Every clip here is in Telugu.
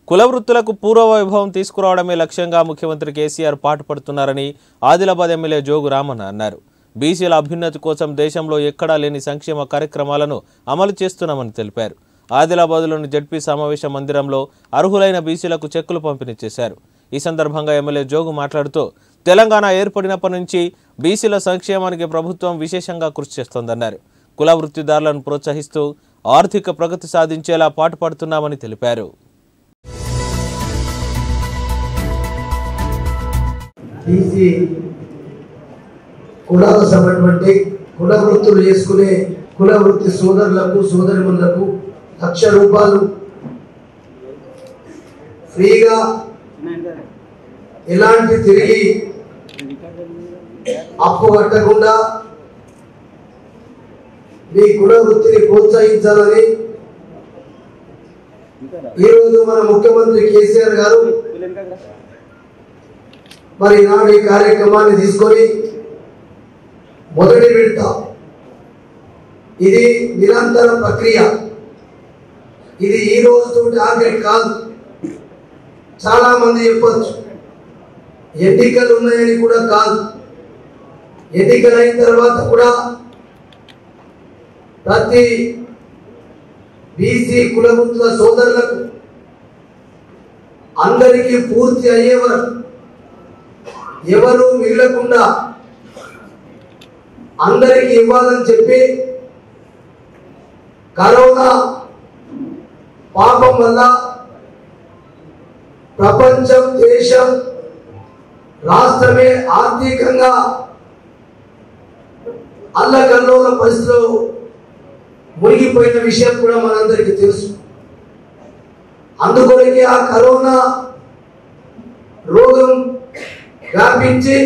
కుల వృత్తులకు పూర్వ వైభవం తీసుకురావడమే లక్ష్యంగా ముఖ్యమంత్రి కేసీఆర్ పాటుపడుతున్నారని ఆదిలాబాద్ ఎమ్మెల్యే జోగు రామన్న అన్నారు బీసీల అభ్యున్నతి కోసం దేశంలో ఎక్కడా లేని సంక్షేమ కార్యక్రమాలను అమలు చేస్తున్నామని తెలిపారు ఆదిలాబాద్లోని జడ్పీ సమావేశ మందిరంలో అర్హులైన బీసీలకు చెక్కులు పంపిణీ చేశారు ఈ సందర్భంగా ఎమ్మెల్యే జోగు మాట్లాడుతూ తెలంగాణ ఏర్పడినప్పటి నుంచి బీసీల సంక్షేమానికి ప్రభుత్వం విశేషంగా కృషి చేస్తోందన్నారు కుల వృత్తిదారులను ప్రోత్సహిస్తూ ఆర్థిక ప్రగతి సాధించేలా పాటుపడుతున్నామని తెలిపారు బీసీ కులాలకు సంబంధించి కుల వృత్తులు చేసుకునే కుల వృత్తి సోదరులకు సోదరిమణులకు లక్ష రూపాయలు ఫ్రీగా ఎలాంటి తిరిగి అప్పు కట్టకుండా మీ కుల వృత్తిని ప్రోత్సహించాలని ఈరోజు మన ముఖ్యమంత్రి కేసీఆర్ గారు మరి ఈనాడు ఈ కార్యక్రమాన్ని తీసుకొని మొదటి విడత ఇది నిరంతర ప్రక్రియ ఇది ఈ రోజుతో ఆఖరి కాదు చాలా మంది చెప్పచ్చు ఎన్నికలు ఉన్నాయని కూడా కాదు ఎన్నికలు అయిన తర్వాత కూడా ప్రతి బీసీ కులవృత్తుల సోదరులకు అందరికీ పూర్తి అయ్యే వరకు ఎవరు మిగలకుండా అందరికీ ఇవ్వాలని చెప్పి కరోనా పాపం వల్ల ప్రపంచం దేశం రాష్ట్రమే ఆర్థికంగా అల్లకల్లోల పరిస్థితులు మునిగిపోయిన విషయం కూడా మనందరికీ తెలుసు అందుకొరకే ఆ కరోనా రోగం వ్యాపించి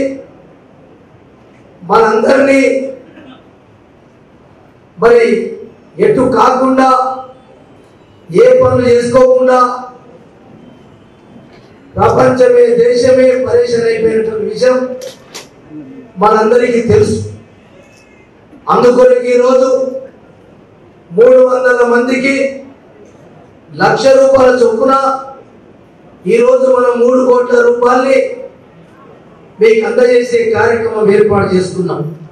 మనందరినీ మరి ఎటు కాకుండా ఏ పనులు చేసుకోకుండా ప్రపంచమే దేశమే పరేషన్ అయిపోయినటువంటి విషయం మనందరికీ తెలుసు అందుకొరకు ఈరోజు మూడు వందల మందికి లక్ష రూపాయల చొప్పున ఈరోజు మనం మూడు కోట్ల రూపాయల్ని మీకు అందజేసే కార్యక్రమం ఏర్పాటు చేసుకున్నాం